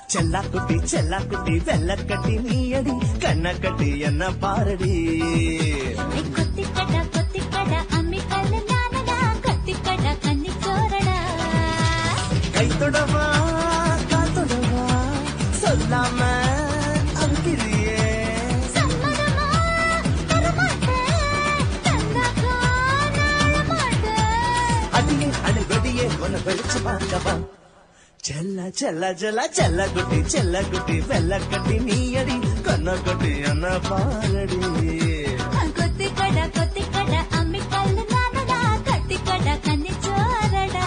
செல்லா குட்டி செல்லா குட்டி வெள்ள கட்டி நீ அடி கண்ண கட்டி என்ன பாரடி ஐ கொத்திக்கட கொத்திக்கட அம்மி கல்லு நானடா கொத்திக்கட கன்னி சோரடா கை தொடவா கால் தொடவா சொல்லாம அங்கிரியே சம்மதமா தரமாட்டேன் தந்தாக்கா நாளமாட்டேன் அடியே அணி வெடியே உன்னை வெளிச்சு பார்க்கவா செல்ல செல்ல செல்ல செல்ல குட்டி செல்ல குட்டி வெள்ள கட்டி நீ அடி கண்ண கட்டி என்ன பாரடி கொத்திக்கட கொத்திக்கட அம்மி கல்லு நானடா கத்திக்கட கன்னி சோரடா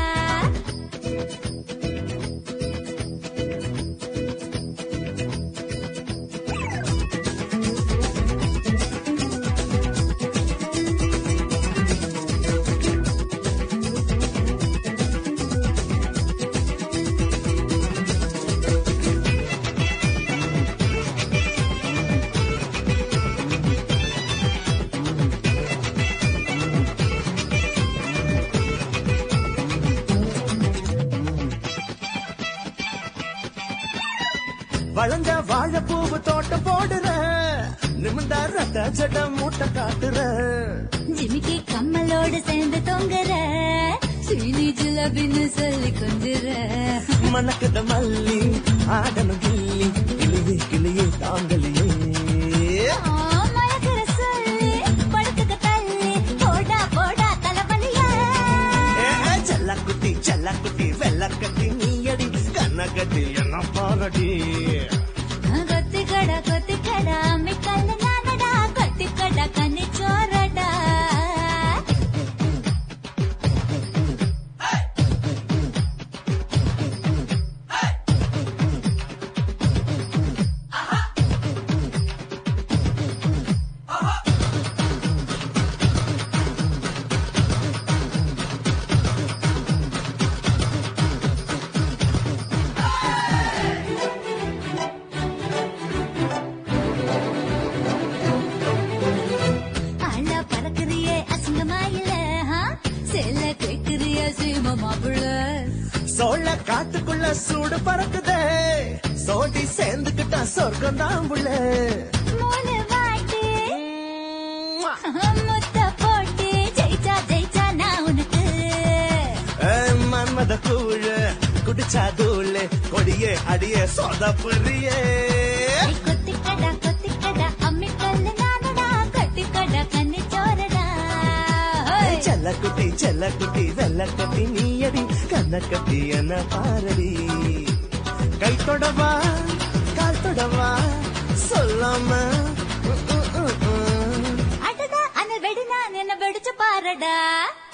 வளர்ந்த வாழைப்பூவு தோட்டம் போடுற நிமிந்த ரத்த ஜடம் மூட்டை காட்டுற ஜிமிக்கி கம்மலோடு சேர்ந்து தொங்குற சீனி ஜிலபின்னு சொல்லி கொஞ்சுற மணக்குத மல்லி ஆடணும் கிள்ளி கிளியே கிளியே தாங்கலியே ஆ, மயக்கிற சொல்லி படுத்துக்க தள்ளி போடா போடா தலைவலியா ஏ, செல்ல குட்டி செல்ல குட்டி வெள்ள கட்டி நீ அடி கண்ண கட்டி என்ன பாரடி கொத்திக்கட கொத்திக்கட அம்மி கல்லு நானடா கொத்திக்கட கன்னி சோரடா அண்ணா பறக்குறியே அசிங்கமா இல்ல ஆ? செல்ல கேக்குறிய சீம மாப்பிள்ள சோழ காட்டுக்குள்ள சூடு பறக்குதே சோடி சேர்ந்துக்கிட்டா சொர்க்கம் தான் உள்ள மூணு வாட்டி முத்த போட்டி ஜெயிச்சா ஜெயிச்சா நான் உனக்கு மன்மத கூழ குடிச்சா தூள் கொடியே அடியே சொத புரியே ஐ கொத்திக்கடா கொத்திக்கடா அம்மி கல்லு நானடா கொத்திக்கடா கண்ணி சோரடா ஓய். செல்ல குட்டி செல்ல குட்டி வெள்ள கட்டி நீ அடி கண்ண கட்டி என்ன பாரடி கை தொடவா கால் தொடவா சொல்லாம உம், உம், உம், உம். அடடா அனல் வெடி நான் என்ன வெடிச்சு பாருடா